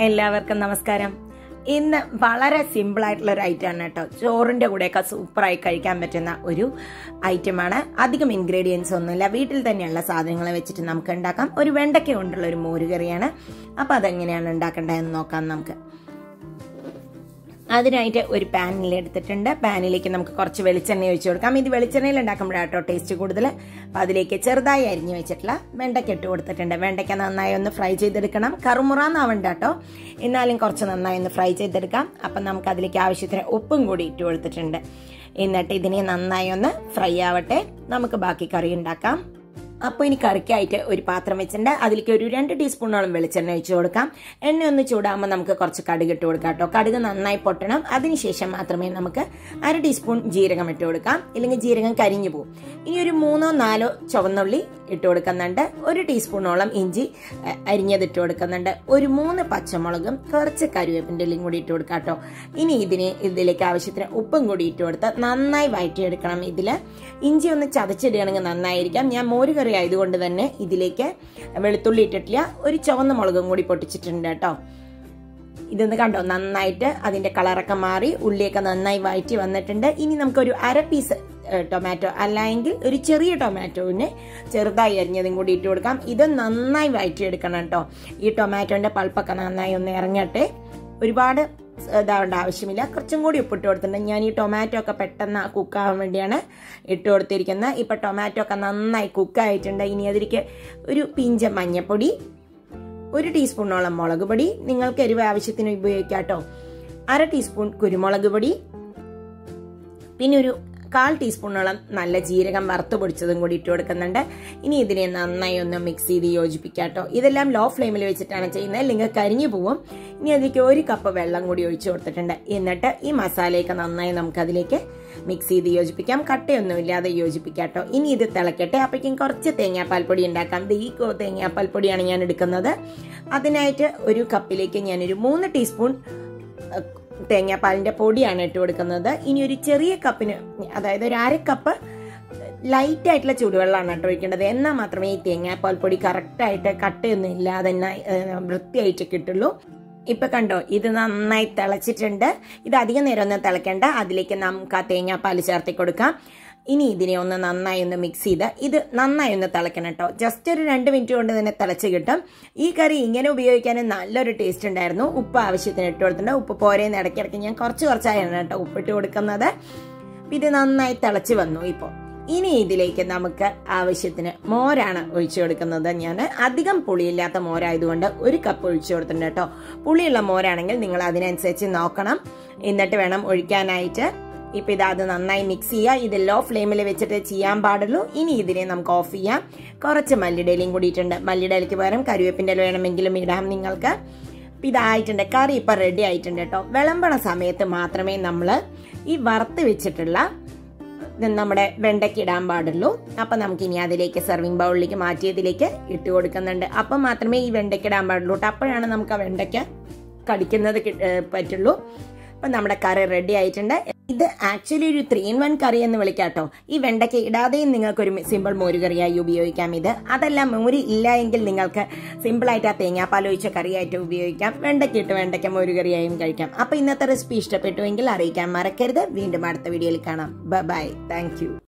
എല്ലാവർക്കും നമസ്കാരം ഇന്ന് വളരെ സിമ്പിൾ ആയിട്ടുള്ള ഒരു ഐറ്റം ആണ് കേട്ടോ ചോറിന്റെ കൂടെയൊക്കെ സൂപ്പറായി കഴിക്കാൻ പറ്റുന്ന ഒരു ഐറ്റമാണ് അധികം ഇൻഗ്രീഡിയൻസ് ഒന്നുമില്ല വീട്ടിൽ തന്നെയുള്ള സാധനങ്ങൾ വെച്ചിട്ട് നമുക്ക് ഉണ്ടാക്കാം ഒരു വെണ്ടയ്ക്ക കൊണ്ടുള്ള ഒരു മോരുകറിയാണ് അപ്പോൾ അതെങ്ങനെയാണ് ഉണ്ടാക്കേണ്ടതെന്ന് നോക്കാം നമുക്ക് അതിനായിട്ട് ഒരു പാനിൽ എടുത്തിട്ടുണ്ട് പാനിലേക്ക് നമുക്ക് കുറച്ച് വെളിച്ചെണ്ണ ഒഴിച്ചു കൊടുക്കാം ഇത് വെളിച്ചെണ്ണയിൽ ഉണ്ടാക്കുമ്പോഴാട്ടോ ടേസ്റ്റ് കൂടുതൽ അപ്പം അതിലേക്ക് ചെറുതായി അരിഞ്ഞു വെച്ചിട്ടുള്ള വെണ്ടയ്ക്ക ഇട്ട് കൊടുത്തിട്ടുണ്ട് വെണ്ടയ്ക്ക നന്നായി ഒന്ന് ഫ്രൈ ചെയ്തെടുക്കണം കറുമുറാന്നാവണ്ട കേട്ടോ എന്നാലും കുറച്ച് നന്നായി ഒന്ന് ഫ്രൈ ചെയ്തെടുക്കാം അപ്പം നമുക്ക് അതിലേക്ക് ആവശ്യത്തിന് ഉപ്പും കൂടി ഇട്ട് കൊടുത്തിട്ടുണ്ട് എന്നിട്ട് ഇതിനെ നന്നായി ഒന്ന് ഫ്രൈ ആവട്ടെ നമുക്ക് ബാക്കി കറി ഉണ്ടാക്കാം അപ്പോൾ ഇനി കറിക്കായിട്ട് ഒരു പാത്രം വെച്ചിട്ടുണ്ട് അതിലേക്ക് ഒരു രണ്ട് ടീസ്പൂണോളം വെളിച്ചെണ്ണ ഒഴിച്ചു കൊടുക്കാം എണ്ണ ഒന്ന് ചൂടാകുമ്പോൾ നമുക്ക് കുറച്ച് കടുക് ഇട്ട് കൊടുക്കാം കേട്ടോ കടുക് നന്നായി പൊട്ടണം അതിനുശേഷം മാത്രമേ നമുക്ക് അര ടീസ്പൂൺ ജീരകം ഇട്ട് കൊടുക്കാം ഇല്ലെങ്കിൽ ജീരകം കരിഞ്ഞു പോകും ഇനി ഒരു മൂന്നോ നാലോ ചുവന്നുള്ളി ഇട്ട് കൊടുക്കുന്നുണ്ട് ഒരു ടീസ്പൂണോളം ഇഞ്ചി അഹ്, അരിഞ്ഞത് ഇട്ട് കൊടുക്കുന്നുണ്ട് ഒരു മൂന്ന് പച്ചമുളകും കുറച്ച് കരുവേപ്പിൻ്റെ ഇലയും കൂടി ഇട്ട് കൊടുക്കാം കേട്ടോ ഇനി ഇതിന് ഇതിലേക്ക് ആവശ്യത്തിന് ഉപ്പും കൂടി ഇട്ട് കൊടുത്ത് നന്നായി വഴറ്റിയെടുക്കണം ഇതിൽ ഇഞ്ചി ഒന്ന് ചതച്ചിടുകയാണെങ്കിൽ നന്നായിരിക്കാം ഞാൻ മോര് കറി ആയതുകൊണ്ട് തന്നെ ഇതിലേക്ക് വെളുത്തുള്ളി ഇട്ടിട്ടില്ല ഒരു ചുവന്ന മുളകും കൂടി പൊട്ടിച്ചിട്ടുണ്ട് കേട്ടോ ഇതൊന്ന് കണ്ടോ നന്നായിട്ട് അതിന്റെ കളറൊക്കെ മാറി ഉള്ളിയൊക്കെ നന്നായി വഴറ്റി വന്നിട്ടുണ്ട് ഇനി നമുക്കൊരു അര പീസ് ഏഹ്, ടൊമാറ്റോ അല്ലെങ്കിൽ ഒരു ചെറിയ ടൊമാറ്റോവിന് ചെറുതായി അരിഞ്ഞതും കൂടി ഇട്ട് കൊടുക്കാം ഇത് നന്നായി വഴറ്റിയെടുക്കണം കേട്ടോ ഈ ടൊമാറ്റോന്റെ പൾപ്പൊക്കെ നന്നായി ഒന്ന് ഇറങ്ങട്ടെ ഒരുപാട് ഇതാവേണ്ട ആവശ്യമില്ല കുറച്ചും കൂടി ഉപ്പിട്ട് കൊടുത്തിട്ടുണ്ട് ഞാൻ ഈ ടൊമാറ്റോ ഒക്കെ പെട്ടെന്ന് കുക്കാവാൻ വേണ്ടിയാണ് ഇട്ട് കൊടുത്തിരിക്കുന്നത് ഇപ്പം ടൊമാറ്റോ ഒക്കെ നന്നായി കുക്കായിട്ടുണ്ട് ഇനി അതിലേക്ക് ഒരു പിഞ്ച മഞ്ഞപ്പൊടി ഒരു ടീസ്പൂണോളം മുളക് പൊടി നിങ്ങൾക്ക് എരിവ് ആവശ്യത്തിന് ഉപയോഗിക്കാം കേട്ടോ അര ടീസ്പൂൺ കുരുമുളക് പൊടി പിന്നെ ഒരു കാൽ ടീസ്പൂണോളം നല്ല ജീരകം വറുത്ത് പൊടിച്ചതും കൂടി ഇട്ട് കൊടുക്കുന്നുണ്ട് ഇനി ഇതിനെ നന്നായി ഒന്ന് മിക്സ് ചെയ്ത് യോജിപ്പിക്കാം കേട്ടോ ഇതെല്ലാം ലോ ഫ്ലെയിമിൽ വെച്ചിട്ടാണ് ചെയ്യുന്നത് അല്ലെങ്കിൽ കരിഞ്ഞു പോവും ഇനി അതിലേക്ക് ഒരു കപ്പ് വെള്ളം കൂടി ഒഴിച്ചു കൊടുത്തിട്ടുണ്ട് എന്നിട്ട് ഈ മസാലയൊക്കെ നന്നായി നമുക്ക് അതിലേക്ക് മിക്സ് ചെയ്ത് യോജിപ്പിക്കാം കട്ടയൊന്നും ഇല്ലാതെ യോജിപ്പിക്കാം കേട്ടോ ഇനി ഇത് തിളക്കട്ടെ അപ്പോഴേക്കും കുറച്ച് തേങ്ങാപ്പാൽപ്പൊടി ഉണ്ടാക്കാം ഇത് ഈ കോ- തേങ്ങാപ്പാൽപ്പൊടിയാണ് ഞാൻ എടുക്കുന്നത് അതിനായിട്ട് ഒരു കപ്പിലേക്ക് ഞാനൊരു മൂന്ന് ടീസ്പൂൺ അഹ്, തേങ്ങാപ്പാലിന്റെ പൊടിയാണ് ഇട്ട് കൊടുക്കുന്നത് ഇനി ഒരു ചെറിയ കപ്പിന് അതായത് ഒരു അര കപ്പ് ലൈറ്റ് ആയിട്ടുള്ള ചൂടുവെള്ളമാണ് കേട്ടോ ഒഴിക്കേണ്ടത് എന്നാൽ മാത്രമേ ഈ തേങ്ങാപ്പാൽ പൊടി കറക്റ്റായിട്ട് കട്ടയൊന്നും ഇല്ലാതെ തന്നെ ഏഹ്, വൃത്തിയായിട്ട് കിട്ടുള്ളൂ ഇപ്പൊ കണ്ടോ ഇത് നന്നായി തിളച്ചിട്ടുണ്ട് ഇത് അധികം നേരം ഒന്നും തിളക്കേണ്ട അതിലേക്ക് നമുക്ക് ആ തേങ്ങാപ്പാൽ ചേർത്തി കൊടുക്കാം ഇനി ഇതിനെ ഒന്ന് നന്നായി ഒന്ന് മിക്സ് ചെയ്ത് ഇത് നന്നായി ഒന്ന് തിളക്കണം കേട്ടോ ജസ്റ്റ് ഒരു രണ്ട് മിനിറ്റ് കൊണ്ട് തന്നെ തിളച്ച് കിട്ടും ഈ കറി ഇങ്ങനെ ഉപയോഗിക്കാൻ നല്ലൊരു ടേസ്റ്റ് ഉണ്ടായിരുന്നു ഉപ്പ് ആവശ്യത്തിന് ഇട്ട് കൊടുത്തിട്ടുണ്ട് ഉപ്പ് പോരേന്ന് ഇടയ്ക്കിടയ്ക്ക് ഞാൻ കുറച്ച് കുറച്ചായാണ് കേട്ടോ ഉപ്പിട്ട് കൊടുക്കുന്നത് അപ്പൊ ഇത് നന്നായി തിളച്ച് വന്നു ഇപ്പോൾ ഇനി ഇതിലേക്ക് നമുക്ക് ആവശ്യത്തിന് മോരാണ് ഒഴിച്ചു കൊടുക്കുന്നത് ഞാൻ അധികം പുളിയില്ലാത്ത മോരായതുകൊണ്ട് ഒരു കപ്പ് ഒഴിച്ചു കൊടുത്തിട്ടുണ്ട് കേട്ടോ പുളിയുള്ള മോരാണെങ്കിൽ നിങ്ങൾ അതിനനുസരിച്ച് നോക്കണം എന്നിട്ട് വേണം ഒഴിക്കാനായിട്ട് ഇപ്പൊ ഇത് അത് നന്നായി മിക്സ് ചെയ്യുക ഇത് ലോ ഫ്ലെയിമിൽ വെച്ചിട്ട് ചെയ്യാൻ പാടുള്ളൂ ഇനി ഇതിനെ നമുക്ക് ഓഫ് ചെയ്യാം കുറച്ച് മല്ലിടയിലും കൂടിയിട്ടുണ്ട് മല്ലിടയിലേക്ക് പകരം കരുവേപ്പിൻ്റെ ഇല വേണമെങ്കിലും ഇടാം നിങ്ങൾക്ക് അപ്പൊ ഇതായിട്ടുണ്ട് കറി ഇപ്പൊ റെഡി ആയിട്ടുണ്ട് കേട്ടോ വിളമ്പണ സമയത്ത് മാത്രമേ നമ്മൾ ഈ വറുത്ത് വെച്ചിട്ടുള്ള ഇത് നമ്മുടെ വെണ്ടയ്ക്ക് ഇടാൻ പാടുള്ളൂ അപ്പം നമുക്ക് ഇനി അതിലേക്ക് സെർവിങ് ബൗളിലേക്ക് മാറ്റിയതിലേക്ക് ഇട്ട് കൊടുക്കുന്നുണ്ട് അപ്പം മാത്രമേ ഈ വെണ്ടയ്ക്ക് ഇടാൻ പാടുള്ളൂ കേട്ടോ അപ്പോഴാണ് നമുക്ക് ആ വെണ്ടയ്ക്ക കടിക്കുന്നത് കി- ഏഹ് പറ്റുള്ളൂ അപ്പം നമ്മുടെ കറി റെഡി ആയിട്ടുണ്ട് ഇത് ആക്ച്വലി ഒരു ത്രീ ഇൻ വൺ കറി എന്ന് വിളിക്കാം കേട്ടോ ഈ വെണ്ടയ്ക്ക ഇടാതെയും നിങ്ങൾക്ക് ഒരു സിമ്പിൾ മോരുകറിയായി ഉപയോഗിക്കാം ഇത് അതല്ല മോര് ഇല്ല എങ്കിൽ നിങ്ങൾക്ക് സിമ്പിളായിട്ട് ആ തേങ്ങാപ്പാൽ ഒഴിച്ച കറിയായിട്ട് ഉപയോഗിക്കാം വെണ്ടയ്ക്ക ഇട്ട് വെണ്ടയ്ക്ക മോരുകറിയായും കഴിക്കാം അപ്പോൾ ഇന്നത്തെ റെസിപ്പി ഇഷ്ടപ്പെട്ടുവെങ്കിൽ അറിയിക്കാൻ മറക്കരുത് വീണ്ടും അടുത്ത വീഡിയോയിൽ കാണാം ബൈ താങ്ക്